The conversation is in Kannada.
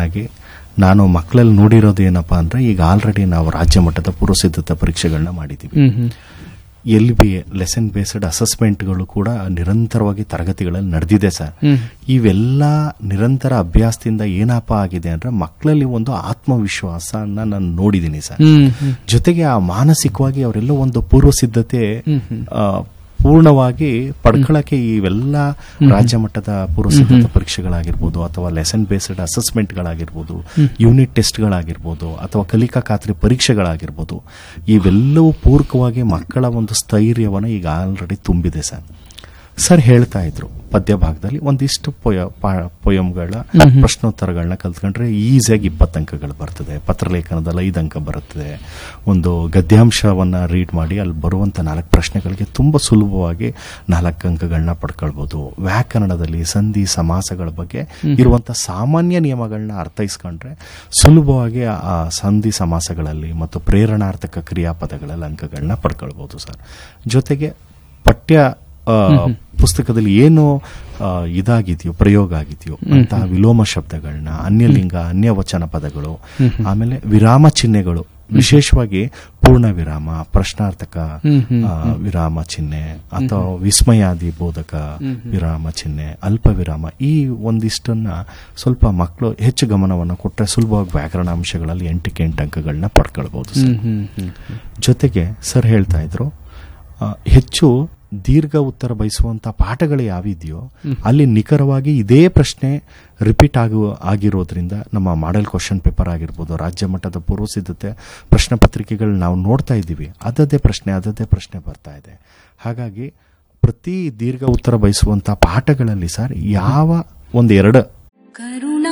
ಶಿಕ್ಷಕನಾಗಿ ನಾನು ಮಕ್ಕಳಲ್ಲಿ ನೋಡಿರೋದು ಏನಪ್ಪಾ ಅಂದ್ರೆ ಈಗ ಆಲ್ರೆಡಿ ನಾವು ರಾಜ್ಯ ಮಟ್ಟದ ಪೂರ್ವ ಸಿದ್ಧತಾ ಪರೀಕ್ಷೆಗಳನ್ನ ಮಾಡಿದ್ದೀವಿ ಹ್ಮ್ ಹ್ಮ್ ಎಲ್ ಬಿ ಲೆಸನ್ ಬೇಸ್ಡ್ ಅಸೆಸ್ಮೆಂಟ್ಗಳು ಕೂಡ ನಿರಂತರವಾಗಿ ತರಗತಿಗಳಲ್ಲಿ ನಡೆದಿದೆ ಸರ್ ಹ್ಮ್. ಇವೆಲ್ಲ ನಿರಂತರ ಅಭ್ಯಾಸದಿಂದ ಏನಪ್ಪ ಆಗಿದೆ ಅಂದ್ರೆ ಮಕ್ಕಳಲ್ಲಿ ಒಂದು ಆತ್ಮವಿಶ್ವಾಸನ ನಾನು ನೋಡಿದ್ದೀನಿ ಸರ್ ಹ್ಮ್ ಹ್ಮ್ ಜೊತೆಗೆ ಆ ಮಾನಸಿಕವಾಗಿ ಅವರೆಲ್ಲ ಒಂದು ಪೂರ್ವ ಸಿದ್ಧತೆ ಹ್ಮ್ ಹ್ಮ್. ಆ, ಪೂರ್ಣವಾಗಿ ಪಡ್ಕೊಳ್ಳಕ್ಕೆ ಇವೆಲ್ಲ ರಾಜ್ಯ ಮಟ್ಟದ ಪೂರ್ವ ಸಿದ್ಧತಾ ಪರೀಕ್ಷೆಗಳಾಗಿರ್ಬೋದು ಅಥವಾ ಲೆಸನ್ ಬೇಸ್ಡ್ ಅಸೆಸ್ಮೆಂಟ್ಗಳಾಗಿರ್ಬೋದು ಯೂನಿಟ್ ಟೆಸ್ಟ್ಗಳಾಗಿರ್ಬೋದು ಅಥವಾ ಕಲಿಕಾ ಖಾತ್ರಿ ಪರೀಕ್ಷೆಗಳಾಗಿರ್ಬೋದು ಇವೆಲ್ಲವೂ ಪೂರಕವಾಗಿ ಮಕ್ಕಳ ಒಂದು ಸ್ಥೈರ್ಯವನ್ನು ಈಗ ಆಲ್ರೆಡಿ ತುಂಬಿದೆ ಸರ್ ಸರ್ ಹೇಳ್ತಾ ಇದ್ರು ಪದ್ಯ ಭಾಗದಲ್ಲಿ ಒಂದಿಷ್ಟು ಪೊಯ ಪೊಯಮ್ಗಳ ಪ್ರಶ್ನೋತ್ತರಗಳನ್ನ ಕಲ್ತ್ಕೊಂಡ್ರೆ ಈಸಿಯಾಗಿ ಇಪ್ಪತ್ತು ಅಂಕಗಳು ಬರ್ತದೆ ಪತ್ರಲೇಖನದಲ್ಲಿ ಐದು ಅಂಕ ಬರುತ್ತದೆ ಒಂದು ಗದ್ಯಾಂಶವನ್ನ ರೀಡ್ ಮಾಡಿ ಅಲ್ಲಿ ಬರುವಂತ ನಾಲ್ಕು ಪ್ರಶ್ನೆಗಳಿಗೆ ತುಂಬಾ ಸುಲಭವಾಗಿ ನಾಲ್ಕು ಅಂಕಗಳನ್ನ ಪಡ್ಕೊಳ್ಬಹುದು ವ್ಯಾಕರಣದಲ್ಲಿ ಸಂಧಿ ಸಮಾಸಗಳ ಬಗ್ಗೆ ಇರುವಂತ ಸಾಮಾನ್ಯ ನಿಯಮಗಳನ್ನ ಅರ್ಥೈಸ್ಕೊಂಡ್ರೆ ಸುಲಭವಾಗಿ ಆ ಸಂಧಿ ಸಮಾಸಗಳಲ್ಲಿ ಮತ್ತು ಪ್ರೇರಣಾರ್ಥಕ ಕ್ರಿಯಾಪದಗಳಲ್ಲಿ ಅಂಕಗಳನ್ನ ಪಡ್ಕೊಳ್ಬಹುದು ಸರ್ ಜೊತೆಗೆ ಪಠ್ಯ ಆ, ಪುಸ್ತಕದಲ್ಲಿ ಏನು ಆ, ಇದಾಗಿದೆಯೋ ಪ್ರಯೋಗ ಆಗಿದೆಯೋ ಅಂತಹ ವಿಲೋಮ ಶಬ್ದಗಳನ್ನ ಅನ್ಯಲಿಂಗ ಅನ್ಯವಚನ ಪದಗಳು ಆಮೇಲೆ ವಿರಾಮ ಚಿಹ್ನೆಗಳು ವಿಶೇಷವಾಗಿ ಪೂರ್ಣ ವಿರಾಮ ಪ್ರಶ್ನಾರ್ಥಕ ಆ, ವಿರಾಮ ಚಿಹ್ನೆ ಅಥವಾ ವಿಸ್ಮಯಾದಿ ಬೋಧಕ ವಿರಾಮ ಚಿಹ್ನೆ ಅಲ್ಪ ವಿರಾಮ ಈ ಒಂದಿಷ್ಟನ್ನ ಸ್ವಲ್ಪ ಮಕ್ಕಳು ಹೆಚ್ಚು ಗಮನವನ್ನು ಕೊಟ್ಟರೆ ಸುಲಭವಾಗಿ ವ್ಯಾಕರಣಾಂಶಗಳಲ್ಲಿ ಎಂಟಕ್ಕೆ ಎಂಟು ಅಂಕಗಳನ್ನ ಪಡ್ಕೊಳ್ಬಹುದು ಸರ್ ಹ್ಮ್ ಹ್ಮ್ ಹ್ಮ್ ಜೊತೆಗೆ ಸರ್ ಹೇಳ್ತಾ ಇದ್ರು ಆ, ಹೆಚ್ಚು ದೀರ್ಘ ಉತ್ತರ ಬಯಸುವಂತ ಪಾಠಗಳು ಯಾವಿದೆಯೋ ಅಲ್ಲಿ ನಿಖರವಾಗಿ ಇದೇ ಪ್ರಶ್ನೆ ರಿಪೀಟ್ ಆಗುವ ಆಗಿರೋದ್ರಿಂದ ನಮ್ಮ ಮಾಡೆಲ್ ಕ್ವಶನ್ ಪೇಪರ್ ಆಗಿರ್ಬೋದು ರಾಜ್ಯ ಮಟ್ಟದ ಪೂರ್ವ ಸಿದ್ಧತೆ ಪ್ರಶ್ನೆ ಪತ್ರಿಕೆಗಳು ನಾವು ನೋಡ್ತಾ ಇದ್ದೀವಿ ಅದದೇ ಪ್ರಶ್ನೆ ಅದದೇ ಪ್ರಶ್ನೆ ಬರ್ತಾ ಇದೆ ಹಾಗಾಗಿ ಪ್ರತಿ ದೀರ್ಘ ಉತ್ತರ ಬಯಸುವಂತ ಪಾಠಗಳಲ್ಲಿ ಸರ್ ಯಾವ ಒಂದೆರಡು ಕರುಣಾ